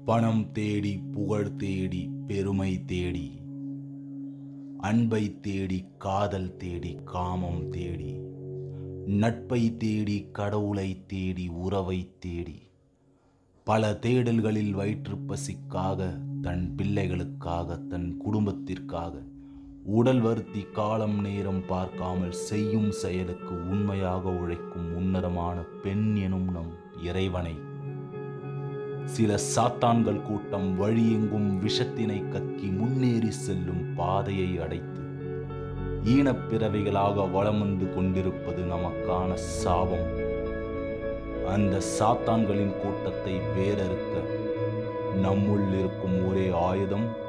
பணம் தேடி புகழ் தேடி பெருமை தேடி அன்பை தேடி காதல் தேடி காமம் தேடி நட்பை தேடி கடவுளை தேடி உறவை தேடி பல தேடல்களில் வயிற்றுப் பசிக்காக தன் பிள்ளைகளுக்காக தன் குடும்பத்திற்காக உடல் வருத்தி காலம் நேரம் பார்க்காமல் செய்யும் செயலுக்கு உண்மையாக உழைக்கும் உன்னதமான பெண் எனும் நம் இறைவனை சில சாத்தான்கள் கூட்டம் வழியெங்கும் விஷத்தினை கக்கி முன்னேறி செல்லும் பாதையை அடைத்து ஈனப்பிறவிகளாக வலம் வந்து கொண்டிருப்பது நமக்கான சாபம் அந்த சாத்தான்களின் கூட்டத்தை வேறறுக்க நம்முள் இருக்கும் ஒரே ஆயுதம்